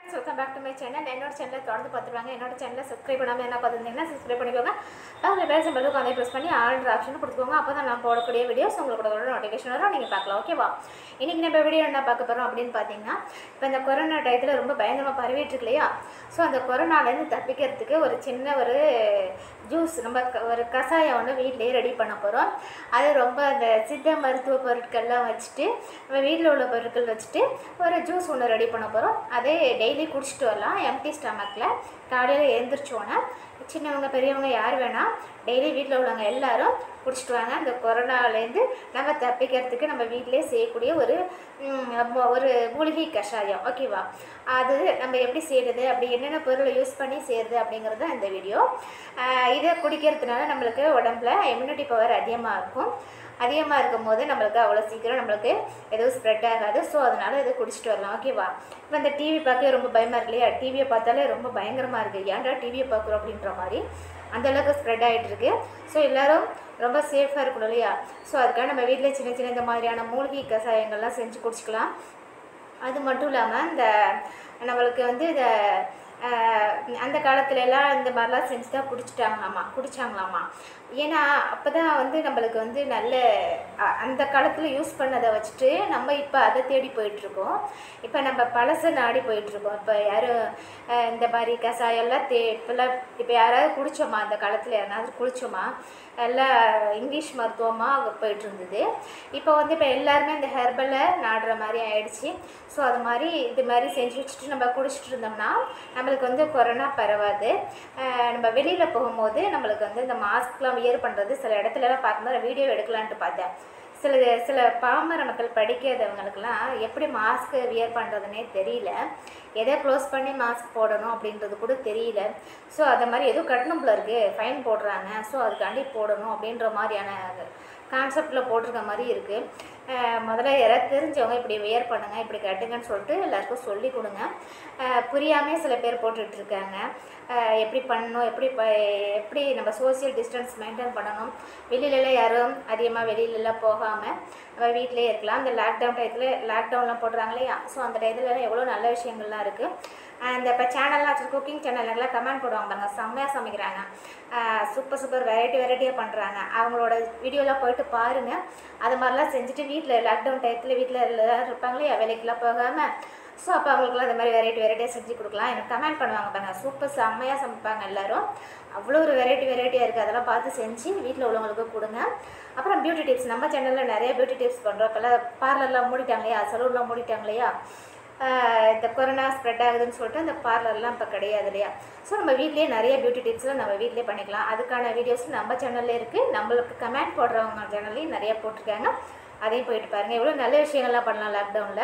welcome back to my channel என்னோட சேனலை தொடர்ந்து பார்த்துருவாங்க என்னோட சேனலை சப்ஸ்கிரைப் பண்ணாமல் என்ன பார்த்துருந்தீங்கன்னா சப்ஸ்கிரைப் பண்ணிக்கோங்க அதில் பேர் சிம்பிளுக்கு அதே ப்ரெஸ் பண்ணி ஆல்ட்ரு ஆப்ஷன் கொடுத்துக்கோங்க அப்போ தான் நான் போடக்கூடிய வீடியோஸ் உங்களுக்கு நோட்டிஃபிகேஷன் வரும் நீங்கள் பார்க்கலாம் ஓகேவா இன்றைக்கி நம்ம வீடியோ என்ன பார்க்க போகிறோம் அப்படின்னு பார்த்தீங்கன்னா இப்போ இந்த கொரோனா டயத்தில் ரொம்ப பயங்கரமாக பரவிட்டு இருக்கு இல்லையா ஸோ அந்த கொரோனாலேருந்து தப்பிக்கிறதுக்கு ஒரு சின்ன ஒரு ஜூஸ் நம்ம க- ஒரு கஷாயம் ஒன்று வீட்டிலேயே ரெடி பண்ண போகிறோம் அது ரொம்ப அந்த சித்த மருத்துவ பொருட்கள்லாம் வச்சுட்டு நம்ம வீட்டில் உள்ள பொருட்கள் வச்சுட்டு ஒரு ஜூஸ் ஒன்று ரெடி பண்ண போகிறோம் அதே டெய்லி குடிச்சிட்டு வரலாம் எம்டி ஸ்டமக்கில் காலையில் எழுந்திரிச்சோன்னே சின்னவங்க பெரியவங்க யார் வேணால் டெய்லி வீட்டில் உள்ளவங்க எல்லாரும் குடிச்சிட்டு வாங்க அந்த கொரோனாலேருந்து நம்ம தப்பிக்கிறதுக்கு நம்ம வீட்டிலே செய்யக்கூடிய ஒரு ம், மொ- ஒரு மூலிகை கஷாயம் ஓகேவா அது நம்ம எப்படி செய்கிறது அப்படி என்னென்ன பொருளை யூஸ் பண்ணி செய்கிறது அப்படிங்கிறது தான் இந்த வீடியோ ஆஹ் இதை குடிக்கிறதுனால நம்மளுக்கு உடம்புல இம்யூனிட்டி பவர் அதிகமாக இருக்கும் அதிகமாக இருக்கும் போது நம்மளுக்கு அவ்வளோ சீக்கிரம் நம்மளுக்கு எதுவும் ஸ்ப்ரெட் ஆகாது ஸோ அதனால் இதை குடிச்சிட்டு வரலாம் ஓகேவா இப்போ இந்த டிவி பார்க்கவே ரொம்ப பயமாக இருக்கு இல்லையா டிவியை பார்த்தாலே ரொம்ப பயங்கரமாக இருக்குது ஏன்டா டிவியை பார்க்குறோம் அப்படின்ற மாதிரி அந்த அளவுக்கு ஸ்ப்ரெட் ஆகிட்டு இருக்கு ஸோ எல்லாரும் ரொம்ப சேஃபாக இருக்கணும் இல்லையா ஸோ அதுக்காக நம்ம வீட்டில் சின்ன சின்ன இந்த மாதிரியான மூலிகை கஷாயங்கள்லாம் செஞ்சு குடிச்சிக்கலாம் அது மட்டும் இல்லாமல் இந்த நம்மளுக்கு வந்து இந்த ஆஹ், அந்த காலத்துல எல்லாம் இந்த மாதிரிலாம் செஞ்சு தான் குடிச்சிட்டாங்களாமா குடிச்சாங்களாமா ஏன்னா அப்போ தான் வந்து நம்மளுக்கு வந்து நல்ல அ- அந்த காலத்தில் யூஸ் பண்ணதை வச்சுட்டு நம்ம இப்போ அதை தேடி போயிட்டுருக்கோம் இப்போ நம்ம பழசை நாடி போயிட்டுருக்கோம் இப்போ யாரும் ஆஹ், இந்த மாதிரி கஷாயம்லாம் தே இப்போல்லாம் இப்போ யாராவது குடிச்சோமா அந்த காலத்தில் யாராவது குடிச்சோமா எல்லாம் இங்கிலீஷ் மருத்துவமாக போயிட்டு இருந்தது இப்போ வந்து இப்போ எல்லாருமே இந்த ஹெர்பலை நாடுற மாதிரி ஆயிடுச்சு ஸோ அது மாதிரி இது மாதிரி செஞ்சு வச்சுட்டு நம்ம குடிச்சிட்டு இருந்தோம்னா நம்மளுக்கு வந்து கொரோனா பரவாது அஹ் நம்ம வெளியில் போகும்போது நம்மளுக்கு வந்து இந்த மாஸ்க்லாம் வியர் பண்ணுறது சில இடத்துலலாம் பார்க்கும்போது வீடியோ எடுக்கலான்ட்டு பார்த்தேன் சில சில பாமர மக்கள் படிக்காதவங்களுக்கெல்லாம் எப்படி மாஸ்க் வியர் பண்ணுறதுனே தெரியல எதை க்ளோஸ் பண்ணி மாஸ்க் போடணும் அப்படின்றது கூட தெரியல ஸோ அதை மாதிரி எதுவும் கட்டணும் போல இருக்குது ஃபைன் போடுறாங்க ஸோ அதுக்காண்டி போடணும் அப்படின்ற மாதிரியான கான்செப்டில் போட்டிருக்க மாதிரி இருக்குது முதல்ல யாராவது தெரிஞ்சவங்க இப்படி வியர் பண்ணுங்க இப்படி கட்டுங்கன்னு சொல்லிட்டு எல்லாருக்கும் சொல்லி கொடுங்க புரியாமே சில பேர் போட்டுட்டு இருக்காங்க அஹ் எப்படி பண்ணணும் எப்படி ப எப்படி நம்ம சோஷியல் டிஸ்டன்ஸ் மெயின்டைன் பண்ணணும் வெளியிலலாம் யாரும் அதிகமாக வெளியிலலாம் போகாமல் நம்ம வீட்டிலே இருக்கலாம் இந்த லாக்டவுன் டயத்தில் லாக்டவுன்லாம் போடுறாங்க இல்லையா ஸோ அந்த டயத்துலலாம் எவ்வளோ நல்ல விஷயங்கள்லாம் இருக்குது அந்த இப்போ சேனல்லாம் வச்சு குக்கிங் சேனல்லாம் கமெண்ட் போடுவாங்க பாருங்க செம்மையாக சமைக்கிறாங்க சூப்பர் சூப்பர் வெரைட்டி வெரைட்டியாக பண்ணுறாங்க அவங்களோட வீடியோலாம் போயிட்டு பாருங்கள் அது மாதிரிலாம் செஞ்சுட்டு வீட்டில் லாக்டவுன் டயத்தில் வீட்டில் எல்லாரும் இருப்பாங்க இல்லையா வேலைக்கெல்லாம் போகாமல் ஸோ அப்போ அவங்களுக்குலாம் இந்த மாதிரி வெரைட்டி வெரைட்டியாக செஞ்சு கொடுக்கலாம் எனக்கு கமெண்ட் பண்ணுவாங்க பாருங்க சூப்பர் செம்மையாக சமைப்பாங்க எல்லாரும் அவ்வளோ ஒரு வெரைட்டி வெரைட்டியாக இருக்குது அதெல்லாம் பார்த்து செஞ்சு வீட்டில் உள்ளவங்களுக்கு கொடுங்க அப்புறம் பியூட்டி டிப்ஸ் நம்ம சேனலில் நிறைய பியூட்டி டிப்ஸ் பண்ணுறோம் இப்போல்லாம் பார்லர்லாம் மூடிட்டாங்க இல்லையா சலூன்லாம் மூடிட்டாங்க இல்லையா ஆஹ் இந்த கொரோனா ஸ்ப்ரெட் ஆகுதுன்னு சொல்லிட்டு அந்த பார்லர்லாம் இப்போ கிடையாது இல்லையா ஸோ நம்ம வீட்லேயே நிறைய பியூட்டி டிப்ஸ்லாம் நம்ம வீட்லேயே பண்ணிக்கலாம் அதுக்கான வீடியோஸ் நம்ம சேனல்ல இருக்குது நம்மளுக்கு கமெண்ட் போடுறவங்க சேனல்லையும் நிறைய போட்டிருக்காங்க அதையும் போயிட்டு பாருங்கள் எவ்வளோ நல்ல விஷயங்கள்லாம் பண்ணலாம் லாக்டவுனில்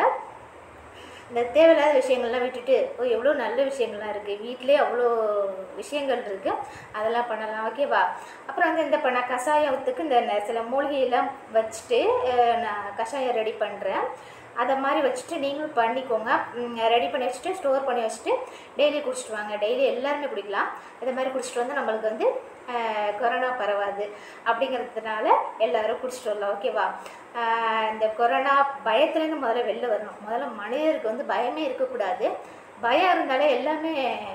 இந்த தேவையில்லாத விஷயங்கள்லாம் விட்டுட்டு ஓ எவ்வளோ நல்ல விஷயங்கள்லாம் இருக்குது வீட்டிலே அவ்வளோ விஷயங்கள் இருக்குது அதெல்லாம் பண்ணலாம் ஓகேவா அப்புறம் வந்து இந்த இப்போ நான் கஷாயத்துக்கு இந்த ந- சில மூலிகையெல்லாம் வச்சுட்டு அஹ், நான் கஷாயம் ரெடி பண்ணுறேன் அதை மாதிரி வச்சுட்டு நீங்களும் பண்ணிக்கோங்க ரெடி பண்ணி வச்சுட்டு ஸ்டோர் பண்ணி வச்சுட்டு டெய்லி குடிச்சிட்டு வாங்க டெய்லி எல்லாருமே குடிக்கலாம் இதை மாதிரி குடிச்சிட்டு வந்து நம்மளுக்கு வந்து அஹ், கொரோனா பரவாது அப்படிங்கிறதுனால எல்லாரும் குடிச்சிட்டு வரலாம் ஓகேவா ஆஹ் இந்த கொரோனா பயத்துலேருந்து முதல்ல வெளில வரணும் முதல்ல மனிதருக்கு வந்து பயமே இருக்கக்கூடாது பயம் இருந்தாலே எல்லாமே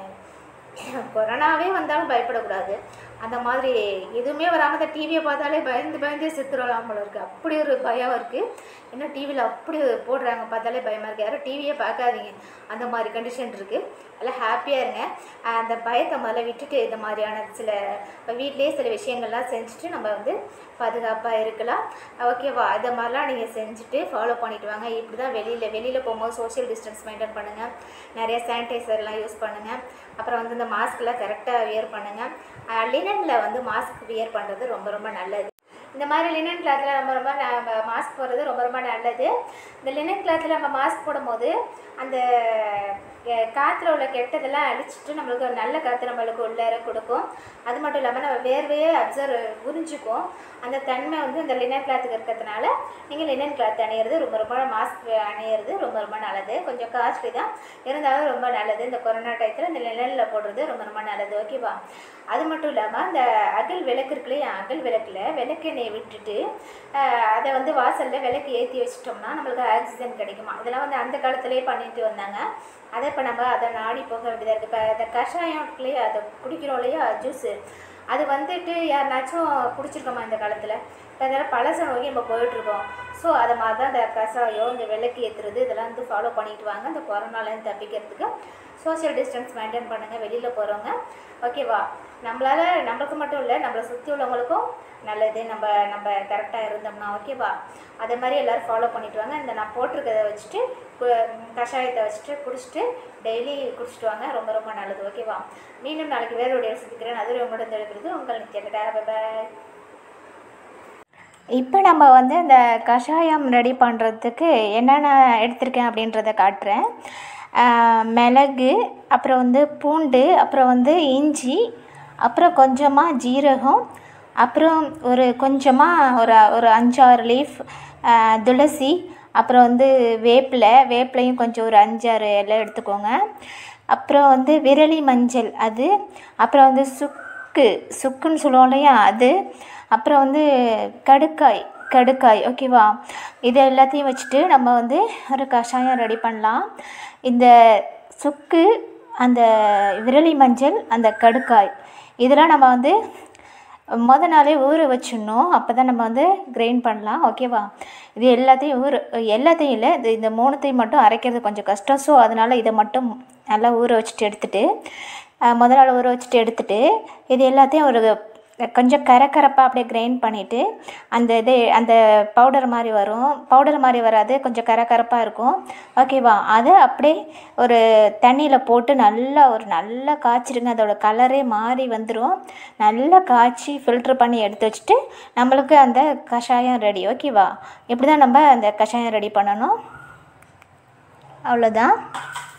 கொரோனாவே வந்தாலும் பயப்படக்கூடாது அந்த மாதிரி எதுவுமே வராமல் இந்த டிவியை பார்த்தாலே பயந்து பயந்தே செத்துறலாம் போல இருக்குது அப்படி ஒரு பயம் இருக்குது இன்னும் டிவியில் அப்படி போடுறாங்க பார்த்தாலே பயமாக இருக்குது யாரும் டிவியே பார்க்காதீங்க அந்த மாதிரி கண்டிஷன் இருக்குது எல்லாம் ஹாப்பியாக இருங்க ஆஹ் அந்த பயத்தை முதல்ல விட்டுட்டு இந்த மாதிரியான சில இப்போ வீட்டிலேயே சில விஷயங்கள்லாம் செஞ்சுட்டு நம்ம வந்து பாதுகாப்பாக இருக்கலாம் ஓகேவா இதை மாதிரிலாம் நீங்கள் செஞ்சுட்டு ஃபாலோ பண்ணிட்டு வாங்க இப்படி தான் வெளியில் வெளியில் போகும்போது சோஷியல் டிஸ்டன்ஸ் மெயின்டைன் பண்ணுங்கள் நிறைய சானிடைசர்லாம் யூஸ் பண்ணுங்கள் அப்புறம் வந்து இந்த மாஸ்க்லாம் கரெக்டாக வியர் பண்ணுங்கள் லினனில் வந்து மாஸ்க் வியர் பண்ணுறது ரொம்ப ரொம்ப நல்லது இந்த மாதிரி லினன் கிளாத்தில் நம்ம ரொம்ப நம்ம மாஸ்க் போடுறது ரொம்ப ரொம்ப நல்லது இந்த லினன் கிளாத்தில் நம்ம மாஸ்க் போடும்போது அந்த அஹ், காத்துல உள்ள கெட்டதெல்லாம் அழிச்சிட்டு நம்மளுக்கு ஒரு நல்ல காற்று நம்மளுக்கு உள்ளார கொடுக்கும் அது மட்டும் இல்லாமல் நம்ம வேர்வையே அப்சர்வ் புரிஞ்சுக்கும் அந்த தன்மை வந்து இந்த லினன் கிளாத்துக்கு இருக்கிறதுனால நீங்கள் லினன் கிளாத் அணியிறது ரொம்ப ரொம்ப மாஸ்க் அணியிறது ரொம்ப ரொம்ப நல்லது கொஞ்சம் காஸ்ட்லி தான் இருந்தாலும் ரொம்ப நல்லது இந்த கொரோனா டயத்தில் இந்த லினனில் போடுறது ரொம்ப ரொம்ப நல்லது ஓகேவா அது மட்டும் இல்லாமல் இந்த அகல் விளக்கு இருக்கு இல்லையா அகல் விளக்கில் விளக்கெண்ணெயை விட்டுட்டு ஆஹ், அதை வந்து வாசலில் விளக்கு ஏற்றி வச்சிட்டோம்னா நம்மளுக்கு ஆக்சிஜன் கிடைக்குமா இதெல்லாம் வந்து அந்த காலத்துலேயே பண்ணிட்டு வந்தாங்க அதை இப்போ நம்ம நம்ம அதை நாடி போக வேண்டியதாக இருக்குது இப்போ இந்த கஷாயம் இருக்கு இல்லையா அதை குடிக்கிறோம் இல்லையா ஜூஸு அது வந்துட்டு யாருனாச்சும் குடிச்சிருக்கோமா இந்த காலத்தில் இப்போ அதெல்லாம் பழசை நோக்கி நம்ம போயிட்டுருக்கோம் ஸோ அதை மாதிரி தான் இந்த கஷாயம் இந்த விளக்கு ஏற்றுறது இதெல்லாம் வந்து ஃபாலோ பண்ணிட்டு வாங்க இந்த கொரோனாலேருந்து தப்பிக்கிறதுக்கு சோஷியல் டிஸ்டன்ஸ் மெயின்டைன் பண்ணுங்கள் வெளியில் போகிறவங்க ஓகேவா நம்மளால் நம்மளுக்கு மட்டும் இல்லை நம்மளை சுற்றி உள்ளவங்களுக்கும் நல்லது நம்ம நம்ம கரெக்டாக இருந்தோம்னா ஓகேவா அதே மாதிரி எல்லோரும் ஃபாலோ பண்ணிட்டு வாங்க இந்த நான் போட்டிருக்கதை வச்சுட்டு கு- கஷாயத்தை வச்சுட்டு குடிச்சிட்டு டெய்லி குடிச்சிட்டு வாங்க ரொம்ப ரொம்ப நல்லது ஓகேவா மீண்டும் நாளைக்கு வேறு ஒரு சந்திக்கிறேன் அதுவரை உங்களோட தெரிவிக்கிறது உங்கள் நித்யா பாய் இப்போ நம்ம வந்து இந்த கஷாயம் ரெடி பண்ணுறதுக்கு என்னென்ன எடுத்திருக்கேன் அப்படின்றத காட்டுறேன் ஆஹ் மிளகு அப்புறம் வந்து பூண்டு அப்புறம் வந்து இஞ்சி அப்புறம் கொஞ்சமாக ஜீரகம் அப்புறம் ஒரு கொஞ்சமாக ஒரு ஒரு அஞ்சாறு லீஃப் துளசி அப்புறம் வந்து வேப்பிலை வேப்பிலையும் கொஞ்சம் ஒரு அஞ்சாறு இலை எடுத்துக்கோங்க அப்புறம் வந்து விரலி மஞ்சள் அது அப்புறம் வந்து சுக்கு சுக்குன்னு சொல்லுவோம் இல்லையா அது அப்புறம் வந்து கடுக்காய் கடுக்காய் ஓகேவா இது எல்லாத்தையும் வச்சுட்டு நம்ம வந்து ஒரு கஷாயம் ரெடி பண்ணலாம் இந்த சுக்கு அந்த விரலி மஞ்சள் அந்த கடுக்காய் இதெல்லாம் நம்ம வந்து முத நாளே ஊற வச்சிடணும் அப்போ தான் நம்ம வந்து கிரைண்ட் பண்ணலாம் ஓகேவா இது எல்லாத்தையும் ஊற எல்லாத்தையும் இல்லை இது இந்த மூணுத்தையும் மட்டும் அரைக்கிறது கொஞ்சம் கஷ்டம் ஸோ அதனால் இதை மட்டும் நல்லா ஊற வச்சுட்டு எடுத்துட்டு அஹ், முத நாள் ஊற வச்சுட்டு எடுத்துட்டு இது எல்லாத்தையும் ஒரு கொஞ்சம் கரக்கரப்பாக அப்படியே கிரைண்ட் பண்ணிவிட்டு அந்த இது அந்த பவுடர் மாதிரி வரும் பவுடர் மாதிரி வராது கொஞ்சம் கரகரப்பாக இருக்கும் ஓகேவா அதை அப்படியே ஒரு தண்ணியில் போட்டு நல்லா ஒரு நல்லா காய்ச்சிருங்க அதோட கலரே மாறி வந்துடும் நல்லா காய்ச்சி ஃபில்ட்ரு பண்ணி எடுத்து வச்சுட்டு நம்மளுக்கு அந்த கஷாயம் ரெடி ஓகேவா இப்படி தான் நம்ம அந்த கஷாயம் ரெடி பண்ணணும் அவ்வளோதான்